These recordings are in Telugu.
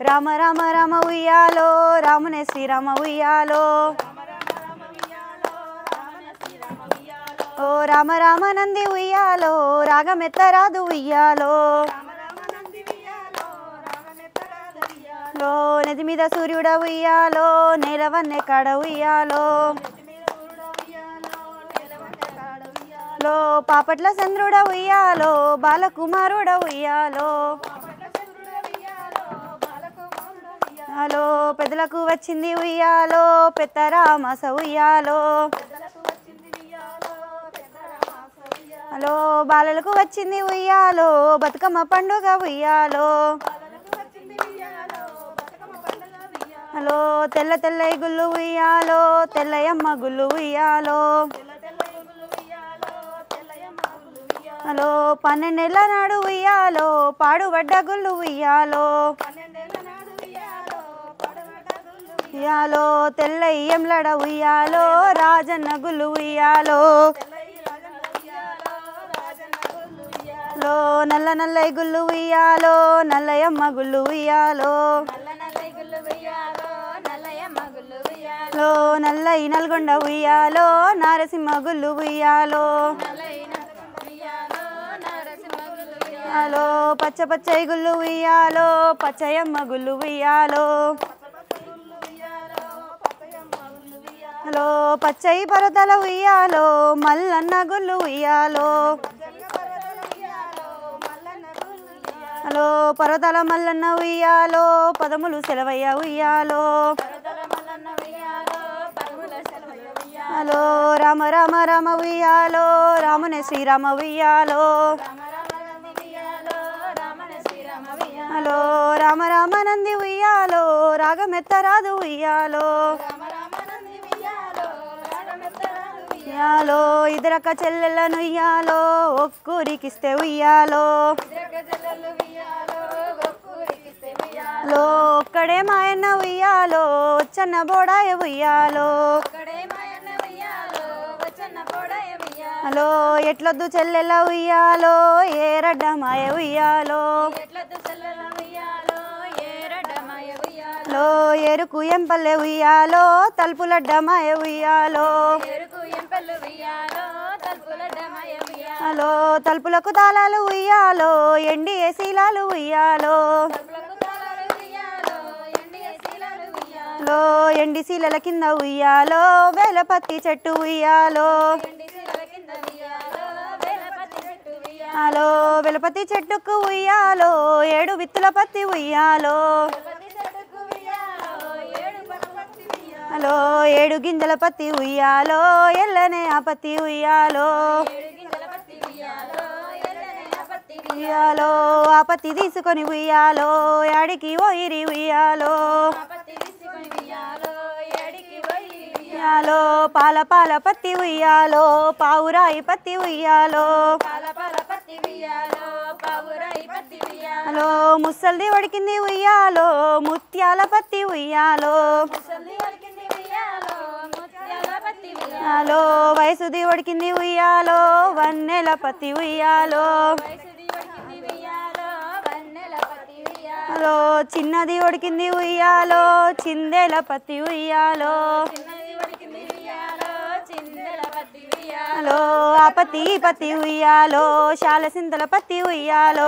రామ రామ రామ ఉయ్యాలో రామునే శ్రీరామ ఉయ్యాలో ఓ రామ రామ నంది ఉయ్యాలో రాగమెత్తరాదు ఉయ్యాలో లో నది మీద సూర్యుడ ఉయ్యాలో నేలవన్నె కాడ ఉయ్యాలో లో పాపట్ల చంద్రుడ ఉయ్యాలో బాలకుమారుడ ఉయ్యాలో హలో పెద్దలకు వచ్చింది ఉయ్యాలో పెద్దరామస ఉయ్యాలో హలో బాలలకు వచ్చింది ఉయ్యాలో బతుకమ్మ పండుగ ఉయ్యాలో హలో తెల్ల తెల్ల గుళ్ళు ఉయ్యాలో తెల్లయమ్మ గుళ్ళు ఉయ్యాలో హలో పన్నెండేళ్ల నాడు ఉయ్యాలో పాడుబడ్డ గుళ్ళు ఉయ్యాలో ఉయ్యాలో తెల్ల ఇయ్యంలడ ఉయ్యాలో రాజన్న గుళ్ళు ఉయ్యాలో లో నల్ల నల్ల గుళ్ళు ఉయ్యాలో నల్లయమ్మ గుళ్ళు ఉయ్యాలో లో నల్ల ఈ నల్గొండ ఉయ్యాలో నారసింహ గుళ్ళు ఉయ్యాలో హలో పచ్చ పచ్చయి గుళ్ళు ఉయ్యాలో పచ్చయమ్మ గుళ్ళు ఉయ్యాలో హలో పచ్చయి పరదల ఉయ్యాలో మల్లన్న గుళ్ళు ఉయ్యాలో హలో పర్వతాల మల్లన్న ఉయ్యాలో పదములు సెలవయ్య ఉయ్యాలో హలో రామ రామ రామ ఉయ్యాలో రామునే శ్రీరామ ఉయ్యాలో హలో రామ రామ నంది ఉయ్యాలో రాగమెత్తరాదు ఉయ్యాలో ఉయ్యాలో ఇద్దరక్క చెల్లెళ్ళను ఉయ్యాలో ఒక్కూరికిస్తే ఉయ్యాలో లో ఒక్కడే మాయన్న ఉయ్యాలో వచ్చన్న బోడాయ ఉయ్యాలో హలో ఎట్లొద్దు చెల్లెల ఉయ్యాలో ఏరడ్డ మాయ ఉయ్యాలో లో ఎరుకు ఎంపల్లె ఉయ్యాలో తలుపులడ్డ మాయ ఉయ్యాలో హలో తలుపులకు తాళాలు ఉయ్యాలో ఎండి శీలాలు ఉయ్యాలో లో ఎండి శీలల కింద ఉయ్యాలో వేలపత్తి చెట్టు ఉయ్యాలో హలో వెలపతి చెట్టుకు ఉయ్యాలో ఏడు విత్తుల పత్తి ఉయ్యాలో హలో ఏడు గింజల పత్తి ఉయ్యాలో ఎల్లనే ఆ పత్తి ఉయ్యాలో ఉయ్యాలో ఆ పత్తి తీసుకొని ఉయ్యాలో యాడికి ఓయిరి ఉయ్యాలో ఉయ్యాలో పాల పాల పత్తి ఉయ్యాలో పావురాయి పత్తి ఉయ్యాలో హలో ముసల్ది వడికింది ఉయ్యాలో ముత్యాల పత్తి ఉయ్యాలో హలో వయసుది వడికింది ఉయ్యాలో వన్నెల పత్తి ఉయ్యాలో హలో చిన్నది ఉడికింది ఉయ్యాలో చిందేల పత్తి ఉయ్యాలో హలో ఆ పత్తి ఈ పత్తి ఉయ్యాలో శాల సింతల పత్తి ఉయ్యాలో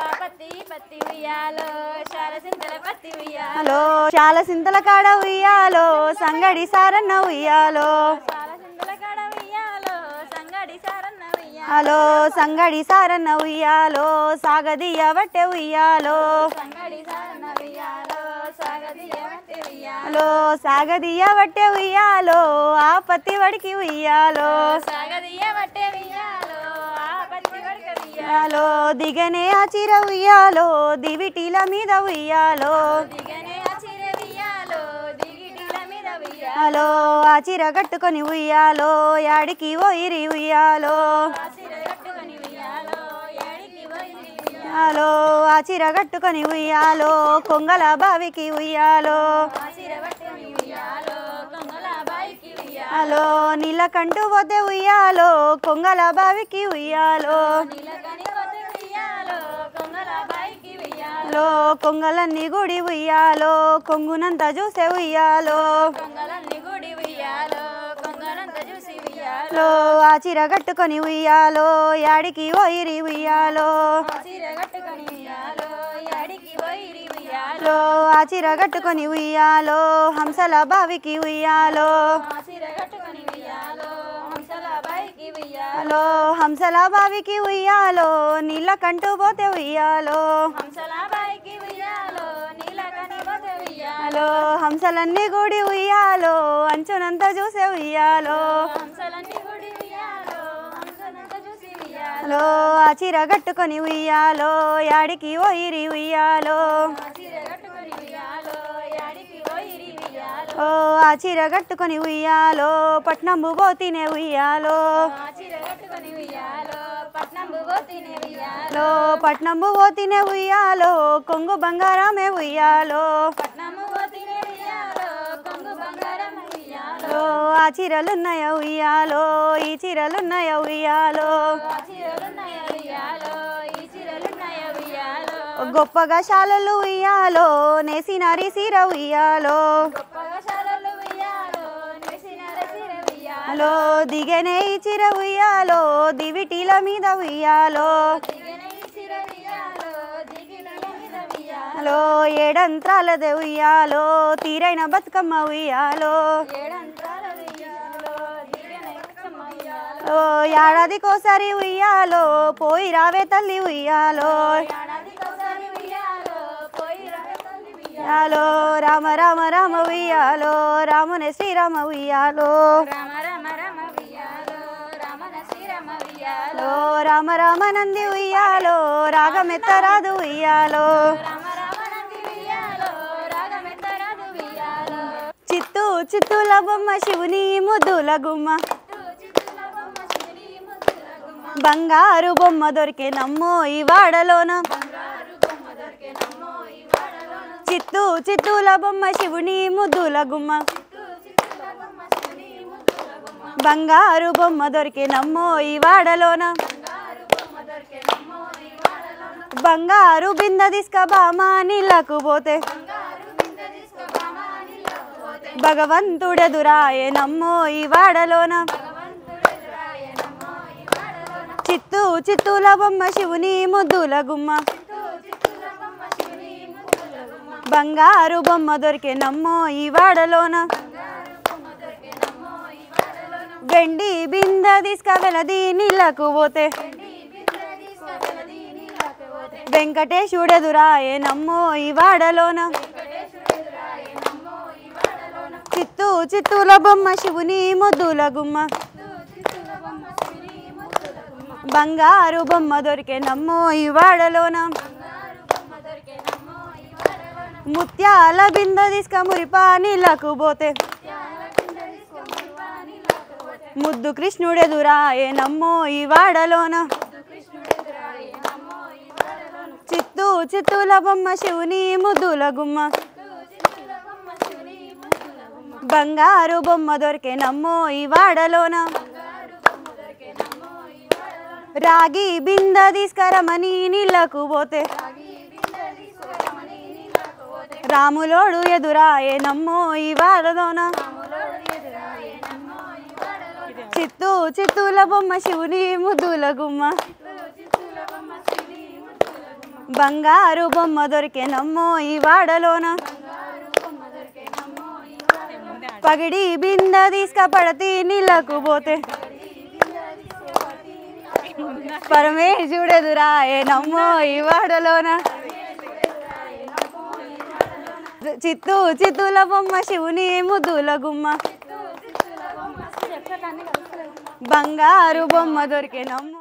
హలో శాల సింతల కాడ ఉయ్యాలో సంగడి సారన్న ఉయ్యాలో హలో సంగడి సారన్న ఉయ్యాలో సాగదియ వట్టె ఉయ్యాలో హలో సాగదియ వట్టె ఉయ్యాలో ఆ పత్తి వడికి ఉయ్యాలో ఉయ్యాలో దిగనే ఆ చీర ఉయ్యాలో దివిటీల మీద ఉయ్యాలో హలో ఆ చీర కట్టుకొని ఉయ్యాలో యాడికి ఓయిరి ఉయ్యాలో ఉయ్యాలో ఆ చీర కట్టుకొని ఉయ్యాలో కొంగల బావికి ఉయ్యాలో హలో నీళ్ళకంటూ పోతే ఉయ్యాలో కొంగల బావికి ఉయ్యాలో లో కొంగలన్నీ గుడి ఉయ్యాలో కొంగునంత చూసే ఉయ్యాలో కొంగలన్నీ గుడి ఉయ్యాలో కొంగనంత చూసి ఉయ్యాలో లో ఆ చీర కట్టుకొని ఉయ్యాలో యాడికి ఓయిరి ఉయ్యాలో చీర కట్టుకొని ఉయ్యాలో యాడికి పోయిరి ఉయ్యాలో లో ఆ చీర కట్టుకొని ఉయ్యాలో హంసల బావికి ఉయ్యాలో ఆ చీర కట్టుకొని ఉయ్యాలో హంసల బాయికి ఉయ్యాలో లో హంసల బావికి ఉయ్యాలో నీళ్ళ కంటూ పోతే ఉయ్యాలో హంసల బాయికి ఉయ్యాలో నీలకని పోతే ఉయ్యాలో హలో హంసలన్నీ గుడి ఉయ్యాలో అంచునంతా చూసే ఉయ్యాలో హంసలన్నీ గుడి ఉయ్యాలో హంసనంత చూసి ఉయ్యాలో హలో ఆ చీర కట్టుకొని ఉయ్యాలో యాడికి ఓయిరి ఉయ్యాలో ఆ చీర కట్టుకొని ఉయ్యాలో యాడికి పోయిరి ఉయ్యాలో ఓ ఆ చీర కట్టుకొని ఉయ్యాలో పట్నంబు పోతినే ఉయ్యాలో ఆ చీర కట్టుకొని ఉయ్యాలో పట్నం పోతినే ఉయ్యాలో లో పట్నంబు పోతినే ఉయ్యాలో కొంగు బంగారమే ఉయ్యాలో పట్నము పోతినే ఉయ్యాలో కొంగు బంగారం ఉయ్యాలో లో ఆ చీరలున్నాయ ఉయ్యాలో ఈ చీరలున్నాయ ఉయ్యాలో ఆ చీరలున్నాయ ఉయ్యాలో ఈ చీరలున్నాయ ఉయ్యాలో గొప్పగా శాలలు ఉయ్యాలో నేసినారి సీర ఉయ్యాలో గొప్పగా శాలలు ఉయ్యాలో నెసినార చీర ఉయ్యాలో హలో దిగనే ఈ చీర ఉయ్యాలో దివిటీల మీద ఉయ్యాలో దిగిన ఈ చీర ఉయ్యాలో దిగిన మీద ఉయ్యాలో హలో ఏడంత్రాలదే ఉయ్యాలో తీరైన బతుకమ్మ ఉయ్యాలో ఏడంత్రాల ఉయ్యాలో దిగిన ఎక్కమ్మ ఉయ్యాలో ఓ ఏడాదికోసారి ఉయ్యాలో పోయి రావే తల్లి ఉయ్యాలో ఏడాదికోసారి ఉయ్యాలో పోయి రావే తల్లి ఉయ్యాలో ఉయ్యాలో రామ రామ రామ ఉయ్యాలో రామునే శ్రీరామ ఉయ్యాలో రామ రామ రామ ఉయ్యాలో రామన శ్రీరామ ఉయ్యాలో లో రామ రామ నంది ఉయ్యాలో రాగమెత్తరాదు ఉయ్యాలో రామ రామ నంది ఉయ్యాలో రాగమెత్తరాదు ఉయ్యాలో చిత్తూ చిత్తూల బొమ్మ శివుని ముద్దుల గుమ్మ చిత్తుల బొమ్మ శివుని ముద్దుల గుమ్మ బంగారు బొమ్మ దొరికే నమ్మో ఈ వాడలోన బంగారు బొమ్మ దొరికే నమ్మో ఈ వాడలోన చిత్తూ చిత్తూల బొమ్మ శివుని ముద్దుల గుమ్మ చిత్తు చిత్తుల బొమ్మ శివుని ముద్దుల బొమ్మ బంగారు బొమ్మ దొరికే నమ్మో ఈ వాడలోన బంగారు బొమ్మ దొరికే నమ్మో ఈ వాడలోన బంగారు బింద తీసుక బామ నీళ్ళకు పోతే బంగారు బిందె తీసుకో బామ నీళ్ళకు పోతే భగవంతుడెదురాయే నమ్మో ఈ వాడలోన భగవంతుడెదురాయ నమ్మో ఈ వాడలోన చిత్తూ చిత్తూల బొమ్మ శివుని ముద్దుల గుమ్మ చిత్తు చిత్తుల బొమ్మ శివుని ముద్దుల బొమ్మ బంగారు బొమ్మ దొరికే నమ్మో ఈ వాడలోన బంగారు బొమ్మ దొరికే నమ్మో ఈ వాడలోన వెండి బింద తీసుక వెలది నీళ్ళకు పోతే వెండి బిందె తీసుకో వెలది నీళ్ళకు పోతే వెంకటేశుడెదురాయే నమ్మో ఈ వాడలోన వెంకటేశ్వరుడెదురాయ నమ్మో ఈ వాడలోన చిత్తూ చిత్తూల బొమ్మ శివుని ముద్దుల గుమ్మ చిత్తు చిత్తుల బొమ్మ శివుని ముద్దుల బొమ్మ బంగారు బొమ్మ దొరికే నమ్మో ఈ వాడలోన బంగారు బొమ్మ దొరికే నమ్మో ఈ వాడలోన ముత్యాల బింద తీసుక మురిపా నీళ్ళకు పోతే త్యాల బిందె తీసుకో మురివా నీళ్ళకు పోతే ముద్దు కృష్ణుడెదురాయే నమ్మో ఈ వాడలోన ముద్దు కృష్ణుడెదురాయ నమ్మో ఈ వాడలోన చిత్తూ చిత్తూల బొమ్మ శివుని ముద్దుల గుమ్మ చిత్తు చిత్తుల బొమ్మ శివుని ముద్దుల బొమ్మ బంగారు బొమ్మ దొరికే నమ్మో ఈ వాడలోన బంగారు బొమ్మ దొరికే నమ్మో ఈ వాడలోన రాగి బింద తీసుకరమని నీళ్ళకు పోతే రాగి బిందె తీసుకోరమని నీళ్ళకు పోతే రాములోడు ఎదురాయే నమ్మో ఈ వాడలోన రాములోడు ఎదురాయ నమ్మో ఈ వాడలోన చిత్తూ చిత్తూల బొమ్మ శివుని ముద్దుల గుమ్మ చిత్తు చిత్తుల బొమ్మ శివుని ముద్దుల బొమ్మ బంగారు బొమ్మ దొరికే నమ్మో ఈ వాడలోన బంగారు బొమ్మ దొరికే నమ్మో ఈ వాడలోన పగిడి బింద తీసుక పడతి నీళ్ళకు పోతే పరమేశుడెదురాయే నమ్మో ఈ వాడలోన చిత్తూ చిత్తూల బొమ్మ శివుని ముద్దుల గుమ్మ బంగారు బొమ్మ దొరికే నమ్మో